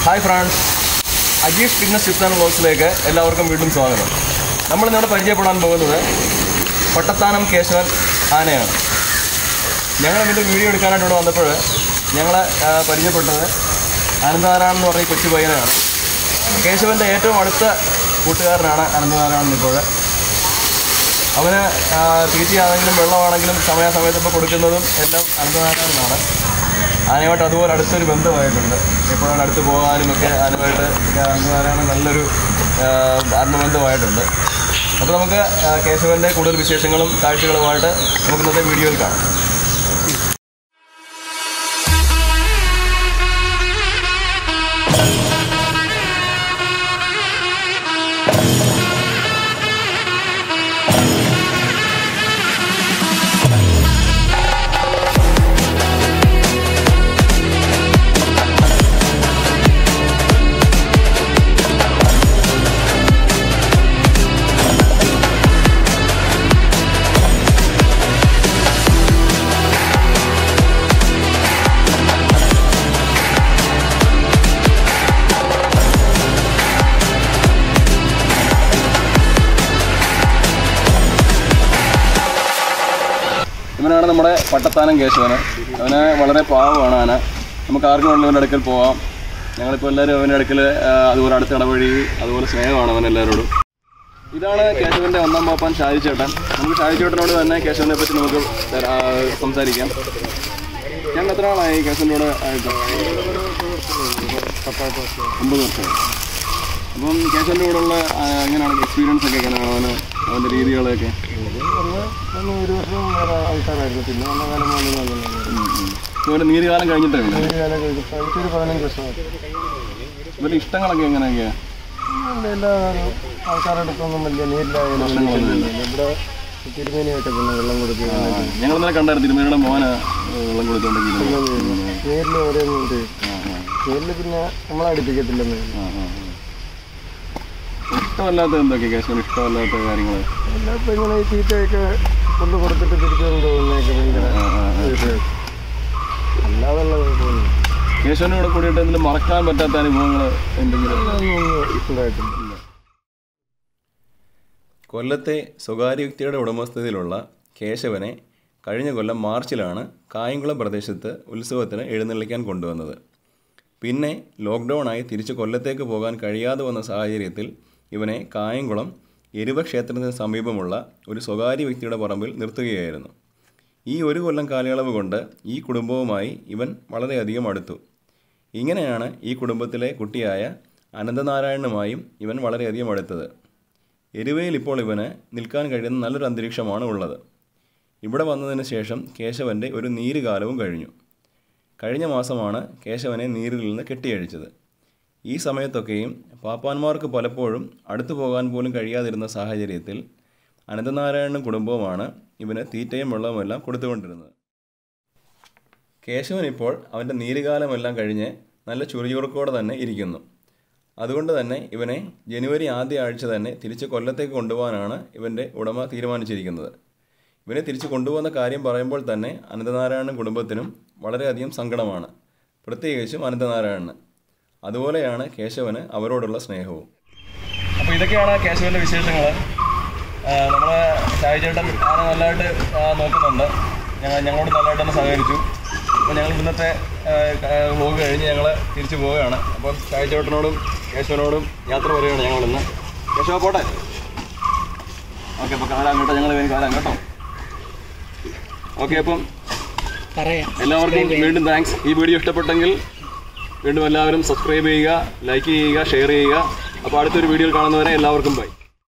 Hi friends Ajeesh fitness tips and വ്ളോഗ്സിലേക്ക് എല്ലാവർക്കും വീണ്ടും സ്വാഗതം നമ്മൾ ഇന്നിവിടെ പരിചയപ്പെടാൻ പോകുന്നത് പട്ടത്താനം കേശവൻ ആനയാണ് ഞങ്ങൾ ഇതിൻ്റെ വീഡിയോ എടുക്കാനായിട്ട് ഇവിടെ വന്നപ്പോൾ ഞങ്ങളെ ആ, പരിചയപ്പെട്ടത് അനന്തനാരായണൻ എന്ന് പറഞ്ഞ ഈ കൊച്ചു പയ്യനാണ് കേശവൻ്റെ ഏറ്റവും അടുത്ത കൂട്ടുകാരനാണ് അനന്തനാരായണൻ ഇപ്പോൾ അവന് ആ, തീറ്റയാണെങ്കിലും വെള്ളമാണെങ്കിലും സമയാസമയത്ത് ഇപ്പോൾ കൊടുക്കുന്നതും എല്ലാം അനന്തനാരായണനാണ് ആനയുമായിട്ട് അതുപോലെ അടുത്തൊരു ബന്ധമായിട്ടുണ്ട് എപ്പോഴാണ് അടുത്ത് പോകാനും ഒക്കെ ആനയുമായിട്ട് അനന്തനാരായണൻ നല്ലൊരു ആ, ആത്മബന്ധമായിട്ടുണ്ട് അപ്പോൾ നമുക്ക് ആ, കേശവൻ്റെ കൂടുതൽ വിശേഷങ്ങളും കാഴ്ചകളുമായിട്ട് നമുക്ക് ഇന്നത്തെ വീഡിയോയിൽ കാണാം ഇവനാണ് നമ്മുടെ പട്ടത്താനം കേശവന് അവന് വളരെ പാവമാണ് ആന നമുക്ക് ആർക്കും വേണമെങ്കിലും അവൻ്റെ അടുക്കൽ പോവാം ഞങ്ങളിപ്പോൾ എല്ലാവരും അവൻ്റെ അടുക്കൽ ആ, അതുപോലെ അടുത്ത് ഇടവഴി അതുപോലെ സ്നേഹമാണ് അവൻ എല്ലാവരോടും ഇതാണ് കേശവൻ്റെ ഒന്നാം പാപ്പാൻ ഷാജി ചേട്ടൻ നമുക്ക് ഷാജി ചേട്ടനോട് തന്നെ കേശവനെ പറ്റി നമുക്ക് തര- ആ, സംസാരിക്കാം ഞങ്ങൾ എത്ര നാളായി കേശവൻ്റെ കൂടെ ആയിട്ട് ഒമ്പത് വർഷമായി അപ്പം കേശവൻ്റെ കൂടെ ഉള്ള ആ, എങ്ങനെയാണ് എക്സ്പീരിയൻസ് ഒക്കെ എങ്ങനെയാണ് അവന് അവൻ്റെ രീതികളൊക്കെ ഒരു വർഷം വേറെ ആൾക്കാരായിരുന്നു പിന്നെ നല്ല കാലം പോലെ നല്ല ഇതുപോലെ നീരുകാലം കഴിഞ്ഞിട്ടേ ഉള്ളൂ കാലം കഴിഞ്ഞപ്പോൾ എനിക്കൊരു പതിനഞ്ച് വർഷമായി ഇവരുടെ ഇഷ്ടങ്ങളൊക്കെ എങ്ങനെയൊക്കെയാണ് അതുകൊണ്ട് എല്ലാ ആൾക്കാരുടെ വലിയ നീരിലായാലും ഇവിടെ തിരുമേനിയായിട്ട് പിന്നെ വെള്ളം കൊടുക്കുക ഞങ്ങൾ ഇന്നലെ കണ്ടായിരുന്നു തിരുമേനിയുടെ മോന് വെള്ളം കൊടുത്തോണ്ടെങ്കിലും നീരിൽ ഒരേ ഇത് നീരിൽ പിന്നെ നമ്മളെ അടുപ്പിക്കത്തില്ലെന്ന് ഇഷ്ടമല്ലാത്ത എന്തൊക്കെ കേശവന് ഇഷ്ടമല്ലാത്ത കാര്യങ്ങൾ എല്ലാ ഇപ്പം ഇങ്ങനെ ഈ തീറ്റയൊക്കെ കൊണ്ട് കൊടുത്തിട്ട് തിരിച്ചു കൊണ്ടുപോകുന്നതൊക്കെ ഭയങ്കര ഇത്. അല്ലാതെ ഉള്ള കുഴപ്പമൊന്നും കേശവൻ്റെ കൂടെ കൂടിയിട്ട് എന്തെങ്കിലും മറക്കാൻ പറ്റാത്ത അനുഭവങ്ങൾ എന്തെങ്കിലും ഒന്നും ഉണ്ടായിട്ടില്ല കൊല്ലത്തെ സ്വകാര്യ വ്യക്തിയുടെ ഉടമസ്ഥതയിലുള്ള കേശവനെ കഴിഞ്ഞ കൊല്ലം മാർച്ചിലാണ് കായംകുളം പ്രദേശത്ത് ഉത്സവത്തിന് എഴുന്നള്ളിക്കാൻ കൊണ്ടുവന്നത് പിന്നെ ലോക്ക്ഡൗണായി തിരിച്ച് കൊല്ലത്തേക്ക് പോകാൻ കഴിയാതെ വന്ന സാഹചര്യത്തിൽ ഇവനെ കായംകുളം എരുവ ക്ഷേത്രത്തിന് സമീപമുള്ള ഒരു സ്വകാര്യ വ്യക്തിയുടെ പറമ്പിൽ നിർത്തുകയായിരുന്നു ഈ ഒരു കൊല്ലം കാലയളവ് കൊണ്ട് ഈ കുടുംബവുമായി ഇവൻ വളരെയധികം അടുത്തു ഇങ്ങനെയാണ് ഈ കുടുംബത്തിലെ കുട്ടിയായ അനന്തനാരായണനുമായും ഇവൻ വളരെയധികം അടുത്തത് എരുവയിൽ ഇപ്പോൾ ഇവന് നിൽക്കാൻ കഴിയുന്ന നല്ലൊരു അന്തരീക്ഷമാണ് ഉള്ളത് ഇവിടെ വന്നതിന് ശേഷം കേശവൻ്റെ ഒരു നീരുകാലവും കഴിഞ്ഞു കഴിഞ്ഞ മാസമാണ് കേശവനെ നീരിൽ നിന്ന് കെട്ടിയഴിച്ചത് ഈ സമയത്തൊക്കെയും പാപ്പാന്മാർക്ക് പലപ്പോഴും അടുത്തു പോകാൻ പോലും കഴിയാതിരുന്ന സാഹചര്യത്തിൽ അനന്തനാരായണനും കുടുംബവുമാണ് ഇവന് തീറ്റയും വെള്ളവുമെല്ലാം കൊടുത്തുകൊണ്ടിരുന്നത് കേശവൻ ഇപ്പോൾ അവൻ്റെ നീരുകാലമെല്ലാം കഴിഞ്ഞ് നല്ല ചുറുചുറുക്കോടെ തന്നെ ഇരിക്കുന്നു അതുകൊണ്ട് തന്നെ ഇവനെ ജനുവരി ആദ്യ ആഴ്ച തന്നെ തിരിച്ച് കൊല്ലത്തേക്ക് കൊണ്ടുപോകാനാണ് ഇവൻ്റെ ഉടമ തീരുമാനിച്ചിരിക്കുന്നത് ഇവനെ തിരിച്ച് കൊണ്ടുപോകുന്ന കാര്യം പറയുമ്പോൾ തന്നെ അനന്തനാരായണൻ കുടുംബത്തിനും വളരെയധികം സങ്കടമാണ് പ്രത്യേകിച്ചും അനന്തനാരായണന് അതുപോലെയാണ് കേശവന് അവരോടുള്ള സ്നേഹവും അപ്പോൾ ഇതൊക്കെയാണ് കേശവൻ്റെ വിശേഷങ്ങൾ നമ്മളെ ഷായി ചേട്ടൻ ആന നല്ലതായിട്ട് ആ, നോക്കുന്നുണ്ട് ഞങ്ങൾ ഞങ്ങളോട് നല്ലതായിട്ട് തന്നെ സഹകരിച്ചു അപ്പോൾ ഞങ്ങൾ ഇന്നത്തെ വ്ലോഗ് കഴിഞ്ഞ് ഞങ്ങൾ തിരിച്ചു പോവുകയാണ് അപ്പം ഷായി ചേട്ടനോടും കേശവനോടും യാത്ര പറയുകയാണ് ഞങ്ങളിന്ന് കേശവ പോട്ടെ ഓക്കെ അപ്പോൾ കാലാം കേട്ടോ ഞങ്ങൾ വേഗം കാലാം കേട്ടോ ഓക്കെ അപ്പം പറയാം എല്ലാവർക്കും വീണ്ടും താങ്ക്സ് ഈ വീഡിയോ ഇഷ്ടപ്പെട്ടെങ്കിൽ വീണ്ടും എല്ലാവരും സബ്സ്ക്രൈബ് ചെയ്യുക ലൈക്ക് ചെയ്യുക ഷെയർ ചെയ്യുക അപ്പോൾ അടുത്തൊരു വീഡിയോയിൽ കാണുന്നവരെ എല്ലാവർക്കും ബൈ